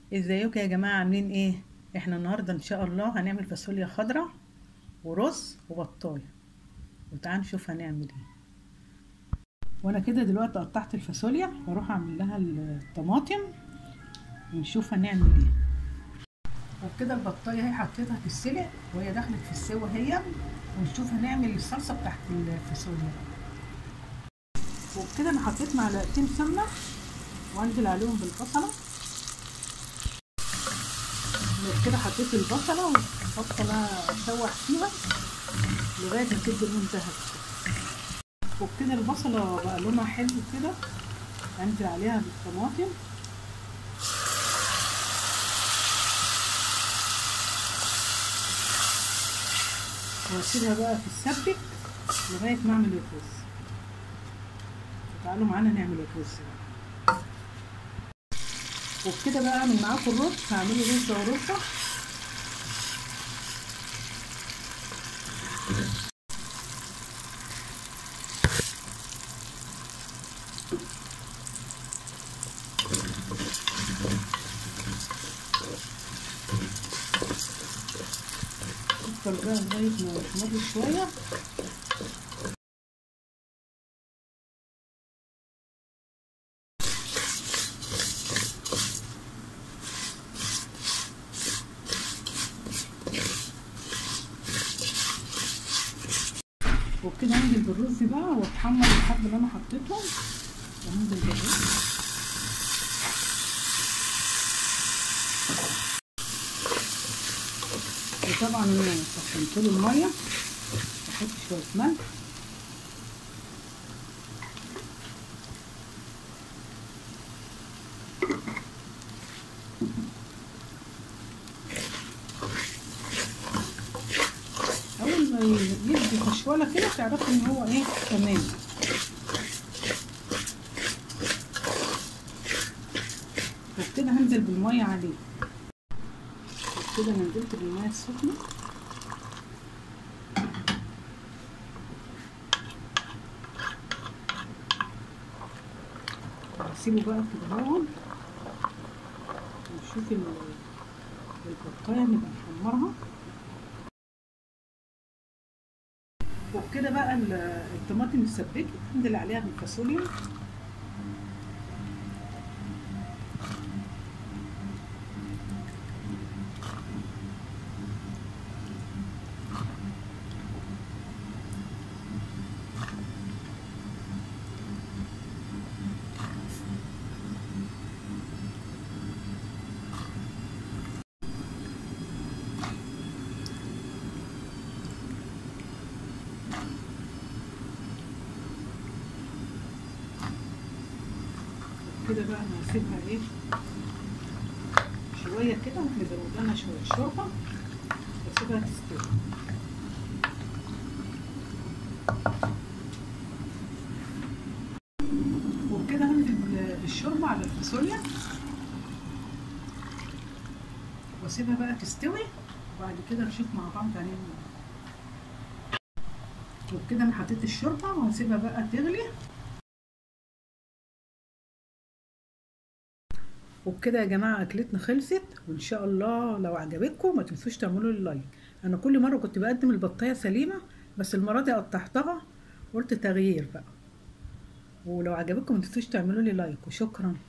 ازيكم يا جماعة عاملين ايه احنا النهاردة ان شاء الله هنعمل فاصوليا خضراء ورز وبطاية وتعالوا نشوف هنعمل ايه وانا كده دلوقتي قطعت الفاصوليا واروح اعمل لها الطماطم ونشوف هنعمل ايه وبكده البطاية هي حطيتها تتسلق وهي دخلت في السوا هي ونشوف هنعمل الصلصة بتاعت الفاصوليا وبكده انا حطيت معلقتين سمنة وانزل عليهم بالبصلة كده حطيت البصله وبصله اشوح فيها لغايه ما تدي لون ذهبي وبكده البصله بقى لونها حلو كده انزل عليها بالطماطم واسيبها بقى تتسبك لغايه ما اعمل الرز تعالوا معانا نعمل الرز بقى وبكده بقى اعمل معاكم الرز هعمله رز ورزه افضل بقى لغايه ما يحمر شويه وبكده انزل بالرز بقى واتحمر الحب اللي انا حطيتهم وانزل بالرز وطبعا انا سخنت له الميه احط شويه ملح اول ما يدي فشوله كده تعرفي ان هو ايه تمام وبكده هنزل بالميه عليه وبكده نزلت بالميه السخنه هسيبه بقى كده اهو ونشوف البطايه نبقى نحمرها وبكده بقى الطماطم اتسبكت انزل عليها بالفاصوليا كده بقى انا هسيبها ايه شويه كده نزود لها شويه شوربه واسيبها تستوي وبكده هنزل بالشوربه على الفاصوليا واسيبها بقى تستوي وبعد كده نشوف مع بعض هنعمل وبكده انا حطيت الشوربه وهسيبها بقى تغلي وبكده يا جماعه اكلتنا خلصت وان شاء الله لو عجبتكم ما تنسوش تعملوا لي لايك انا كل مره كنت بقدم البطايه سليمه بس المره دي قطعتها قلت تغيير بقى ولو عجبتكم ما تنسوش تعملوا لي لايك وشكرا